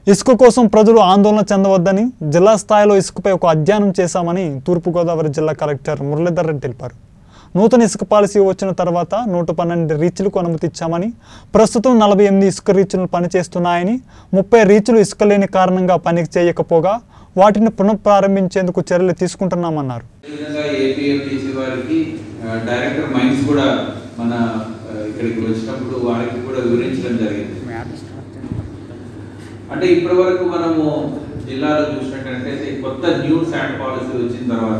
ఇసుక కోసం ప్రజలు ఆందోళన చెందవద్దని జిల్లా స్థాయిలో ఇసుకపై ఒక అధ్యయనం చేశామని తూర్పుగోదావరి జిల్లా కలెక్టర్ మురళీధర్ రెడ్డి తెలిపారు నూతన ఇసుక పాలసీ వచ్చిన తర్వాత నూట పన్నెండు రీచ్లకు అనుమతి ఇచ్చామని ప్రస్తుతం నలభై ఎనిమిది ఇసుక రీచ్లు పనిచేస్తున్నాయని ముప్పై రీచ్లు ఇసుక లేని కారణంగా పని చేయకపోగా వాటిని పునఃప్రారంభించేందుకు చర్యలు తీసుకుంటున్నామన్నారు విధంగా ఏపీఎఫ్టీసీ వారికి ఆ, డైరెక్టర్ మైన్స్ కూడా మన ఆ, ఇక్కడికి వచ్చినప్పుడు వారికి కూడా వివరించడం జరిగింది అంటే ఇప్పటి వరకు మనము జిల్లాలో చూసినట్టయితే కొత్త న్యూ శాండ్ పాలసీ వచ్చిన తర్వాత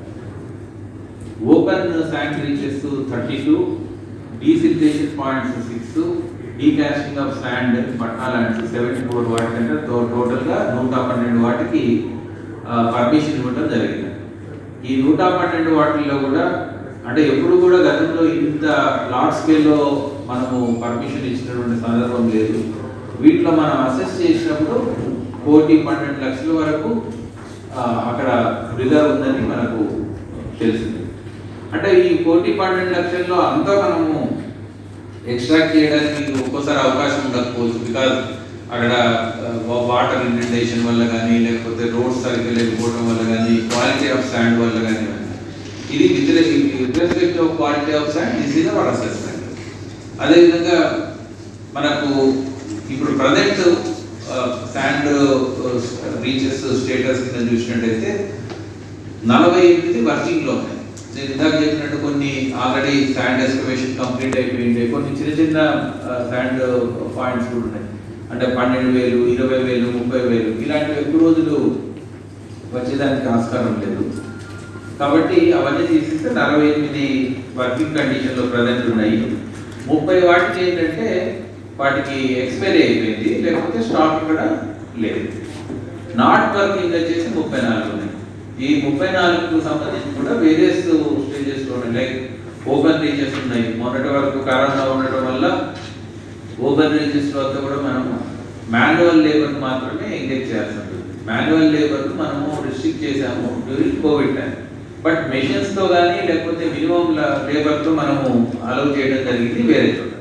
open sand reaches thirty two desiltation points six డీకాస్టింగ్ ఆఫ్ శాండ్ పట్నా ల్యాండ్స్ సెవెంటీ ఫోర్ వాటికంటే టోటల్గా నూట పన్నెండు వాటికి పర్మిషన్ ఇవ్వడం జరిగింది ఈ నూట పన్నెండు వాటిల్లో కూడా అంటే ఎప్పుడు కూడా గతంలో ఇంత లార్జ్ స్కేల్లో మనము పర్మిషన్ ఇచ్చినటువంటి సందర్భం లేదు వీటిలో మనం అసెస్ చేసినప్పుడు కోటి పన్నెండు లక్షల వరకు ఆ, అక్కడ రిజర్వ్ ఉందని మనకు తెలిసింది అంటే ఈ కోటి పన్నెండు లక్షల్లో అంతా మనము ఎక్స్ట్రాక్ట్ చేయడానికి ఒక్కోసారి అవకాశం ఉండకపోవచ్చు బికాజ్ అక్కడ వాటర్ ఇండెంటేషన్ వల్ల కానీ లేకపోతే రోడ్స్ సరిగ్గా లేకపోవడం వల్ల కానీ క్వాలిటీ ఆఫ్ శాండ్ వల్ల కానీ ఇది with respect of quality of sand this is our assessment అదేవిధంగా మనకు ఇప్పుడు ప్రజెంట్ శాండ్ రీచెస్ స్టేటస్ కింద చూసినట్టయితే నలభై ఎనిమిది వర్కింగ్ లో ఉన్నాయి నేను ఇందాక చెప్పినట్టు కొన్ని ఆల్రెడీ శాండ్ ఎస్కవేషన్ కంప్లీట్ అయిపోయింది కొన్ని చిన్న చిన్న శాండ్ పాయింట్స్ కూడా ఉన్నాయి అంటే పన్నెండు వేలు ఇరవై వేలు ముప్పై వేలు ఇలాంటివి ఎక్కువ రోజులు వచ్చేదానికి ఆస్కారం లేదు కాబట్టి అవన్నీ తీసేస్తే నలభై ఎనిమిది వర్కింగ్ కండిషన్లో ప్రజెంట్ ఉన్నాయి ముప్పై వాటికి ఏంటంటే వాటికి ఎక్స్పైరీ అయిపోయింది లేకపోతే స్టాక్ కూడా లేదు నాట్ వర్కింగ్ వచ్చేసి ముప్పై నాలుగు ఉన్నాయి ఈ ముప్పై నాలుగుకు సంబంధించి కూడా వేరియస్ స్టేజెస్ లో ఉన్నాయి లైక్ ఓపెన్ రీచెస్ ఉన్నాయి మొన్నటి వరకు కరోనా ఉండటం వల్ల ఓపెన్ రీచెస్ లో అంతా కూడా మనము మాన్యువల్ లేబర్ మాత్రమే ఎంగేజ్ చేయాల్సి ఉంటుంది మాన్యువల్ లేబర్ మనము రిస్ట్రిక్ట్ చేసాము during Covid time but machines తో కానీ లేకపోతే మినిమం లేబర్ తో మనము అలౌ చేయడం జరిగింది వేరే చోట